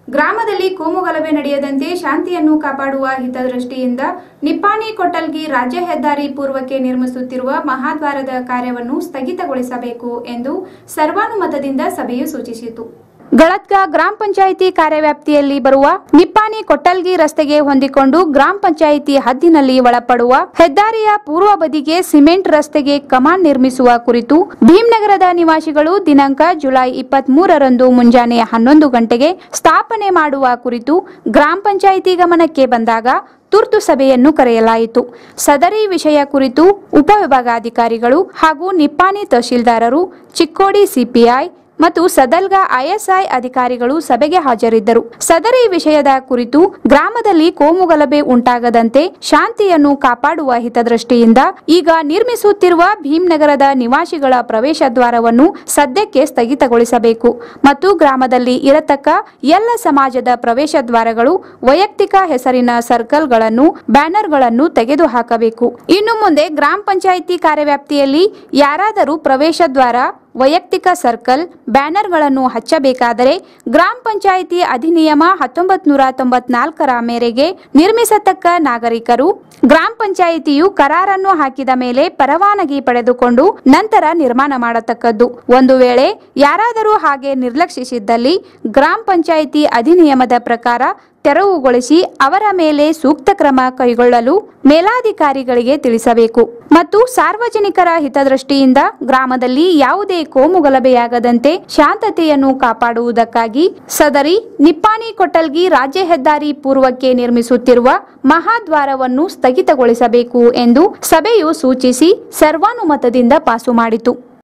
ಗ್ರಾಮದಲ್ಲಿ ಕೋಮುಗಲಭೆ ನಡೆಯದಂತೆ ಶಾಂತಿಯನ್ನು ಕಾಪಾಡುವ ಹಿತದೃಷ್ಟಿಯಿಂದ ನಿಪ್ಪಾಣಿ ಕೊಟ್ಟಲ್ಗಿ ರಾಜ್ಯ ಹೆದ್ದಾರಿ ಪೂರ್ವಕ್ಕೆ ನಿರ್ಮಿಸುತ್ತಿರುವ ಮಹಾದ್ವಾರದ ಕಾರ್ಯವನ್ನು ಸ್ಥಗಿತಗೊಳಿಸಬೇಕು ಎಂದು ಸರ್ವಾನುಮತದಿಂದ ಸಭೆಯು ಸೂಚಿಸಿತು ಗಳತ್ಗ ಗ್ರಾಮ ಪಂಚಾಯಿತಿ ಕಾರ್ಯವ್ಯಾಪ್ತಿಯಲ್ಲಿ ಬರುವ ನಿಪ್ಪಾಣಿ ಕೊಟ್ಟಲ್ಗಿ ರಸ್ತೆಗೆ ಹೊಂದಿಕೊಂಡು ಗ್ರಾಮ ಪಂಚಾಯಿತಿ ಹದ್ದಿನಲ್ಲಿ ಒಳಪಡುವ ಹೆದ್ದಾರಿಯ ಪೂರ್ವ ಬದಿಗೆ ಸಿಮೆಂಟ್ ರಸ್ತೆಗೆ ಕಮಾನ್ ನಿರ್ಮಿಸುವ ಕುರಿತು ಭೀಮ್ನಗರದ ನಿವಾಸಿಗಳು ದಿನಾಂಕ ಜುಲೈ ಇಪ್ಪತ್ತ್ ಮೂರರಂದು ಮುಂಜಾನೆ ಹನ್ನೊಂದು ಗಂಟೆಗೆ ಸ್ಥಾಪನೆ ಮಾಡುವ ಕುರಿತು ಗ್ರಾಮ ಪಂಚಾಯಿತಿ ಗಮನಕ್ಕೆ ಬಂದಾಗ ತುರ್ತು ಸಭೆಯನ್ನು ಕರೆಯಲಾಯಿತು ಸದರಿ ವಿಷಯ ಕುರಿತು ಉಪವಿಭಾಗಾಧಿಕಾರಿಗಳು ಹಾಗೂ ನಿಪ್ಪಾಣಿ ತಹಶೀಲ್ದಾರರು ಚಿಕ್ಕೋಡಿ ಸಿಪಿಐ ಮತ್ತು ಸದಲ್ಗ ಐಎಸ್ಐ ಅಧಿಕಾರಿಗಳು ಸಭೆಗೆ ಹಾಜರಿದ್ದರು ಸದರಿ ವಿಷಯದ ಕುರಿತು ಗ್ರಾಮದಲ್ಲಿ ಕೋಮುಗಲಭೆ ಉಂಟಾಗದಂತೆ ಶಾಂತಿಯನ್ನು ಕಾಪಾಡುವ ಹಿತದೃಷ್ಟಿಯಿಂದ ಈಗ ನಿರ್ಮಿಸುತ್ತಿರುವ ಭೀಮ್ನಗರದ ನಿವಾಸಿಗಳ ಪ್ರವೇಶ ದ್ವಾರವನ್ನು ಸದ್ಯಕ್ಕೆ ಸ್ಥಗಿತಗೊಳಿಸಬೇಕು ಮತ್ತು ಗ್ರಾಮದಲ್ಲಿ ಇರತಕ್ಕ ಎಲ್ಲ ಸಮಾಜದ ಪ್ರವೇಶ ದ್ವಾರಗಳು ವೈಯಕ್ತಿಕ ಹೆಸರಿನ ಸರ್ಕಲ್ಗಳನ್ನು ಬ್ಯಾನರ್ಗಳನ್ನು ತೆಗೆದುಹಾಕಬೇಕು ಇನ್ನು ಮುಂದೆ ಗ್ರಾಮ ಪಂಚಾಯಿತಿ ಕಾರ್ಯವ್ಯಾಪ್ತಿಯಲ್ಲಿ ಯಾರಾದರೂ ಪ್ರವೇಶ ದ್ವಾರ ವೈಯಕ್ತಿಕ ಸರ್ಕಲ್ ಬ್ಯಾನರ್ಗಳನ್ನು ಹಚ್ಚಬೇಕಾದರೆ ಗ್ರಾಮ ಪಂಚಾಯಿತಿ ಅಧಿನಿಯಮ ಹತ್ತೊಂಬತ್ ನೂರ ತೊಂಬತ್ನಾಲ್ಕರ ಮೇರೆಗೆ ನಿರ್ಮಿಸತಕ್ಕ ನಾಗರಿಕರು ಗ್ರಾಮ ಪಂಚಾಯಿತಿಯು ಕರಾರನ್ನು ಹಾಕಿದ ಮೇಲೆ ಪರವಾನಗಿ ಪಡೆದುಕೊಂಡು ನಂತರ ನಿರ್ಮಾಣ ಮಾಡತಕ್ಕದ್ದು ಒಂದು ವೇಳೆ ಯಾರಾದರೂ ಹಾಗೆ ನಿರ್ಲಕ್ಷಿಸಿದ್ದಲ್ಲಿ ಗ್ರಾಮ ಪಂಚಾಯಿತಿ ಅಧಿನಿಯಮದ ಪ್ರಕಾರ ತೆರವುಗೊಳಿಸಿ ಅವರ ಮೇಲೆ ಸೂಕ್ತ ಕ್ರಮ ಕೈಗೊಳ್ಳಲು ಮೇಲಾಧಿಕಾರಿಗಳಿಗೆ ತಿಳಿಸಬೇಕು ಮತ್ತು ಸಾರ್ವಜನಿಕರ ಹಿತದೃಷ್ಟಿಯಿಂದ ಗ್ರಾಮದಲ್ಲಿ ಯಾವುದೇ ಕೋಮುಗಲಭೆಯಾಗದಂತೆ ಶಾಂತತೆಯನ್ನು ಕಾಪಾಡುವುದಕ್ಕಾಗಿ ಸದರಿ ನಿಪ್ಪಾಣಿ ಕೊಟ್ಟಲ್ಗಿ ರಾಜ್ಯ ಹೆದ್ದಾರಿ ಪೂರ್ವಕ್ಕೆ ನಿರ್ಮಿಸುತ್ತಿರುವ ಮಹಾದ್ವಾರವನ್ನು ಸ್ಥಗಿತಗೊಳಿಸಬೇಕು ಎಂದು ಸಭೆಯು ಸೂಚಿಸಿ ಸರ್ವಾನುಮತದಿಂದ ಪಾಸು ಮಾಡಿತು